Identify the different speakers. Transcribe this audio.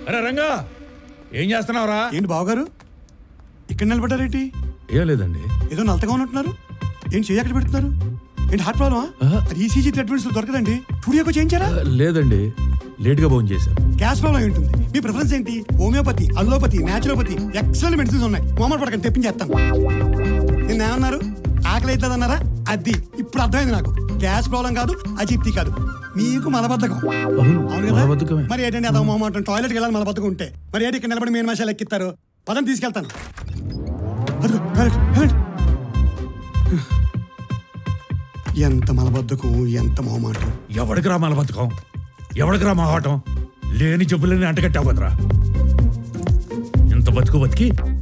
Speaker 1: అరే రంగా ఏం చేస్తున్నావురా
Speaker 2: ఏంటి బావగారు ఇక్కడ నిలబడ్డారేంటి
Speaker 1: ఏం లేదండి
Speaker 2: ఏదో నల్లగా ఉన్నట్టున్నారు ఏంటి చేయి ఎక్కడ పెడుతున్నారు ఏంటి హార్ట్ ప్రాబ్లమా
Speaker 1: ఆహా.
Speaker 2: అది ఈసీజీ ట్రీట్మెంట్స్ దొరకదండి స్టూడియోకి చేయించారా
Speaker 1: ఆ, లేదండి లేట్గా ఫోన్ చేశాను
Speaker 2: గ్యాస్ ప్రాబ్లం ఏంటి ఉంటుంది మీ ప్రిఫరెన్స్ ఏంటి homeopathy allopathy naturopathy excellent medicines ఉన్నాయి మోమల్ పడకండి తెప్పించేస్తాను నిన్న ఏమన్నారు ఆకలి అవుతుందన్నారా అది ఇప్పుడు అర్థమైంది నాకు గ్యాస్ ప్రాబ్లం కాదు అజీప్తి కాదు మీకు మలబద్ధకం
Speaker 1: అవును
Speaker 2: అవును కదా
Speaker 1: మలబద్ధకమే.
Speaker 2: మరి ఏంటండి అదో మొహమాటం టాయిలెట్కి వెళ్ళాలి మలబద్ధకం ఉంటే మరి ఏంటి ఇక్కడ నిలబడి మెయిన్ మసాలా ఎక్కిస్తారు పదం తీసుకెళ్తాను అదిగో, వెళ్ళండి, వెళ్ళండి. ఎంత మలబద్ధకం ఎంత మొహమాటం
Speaker 1: ఎవడికి రా మలబద్ధకం ఎవడికి రా మొహాటం లేని జబ్బులని అంటగట్టావు కదరా ఇంత బతుకు బతికి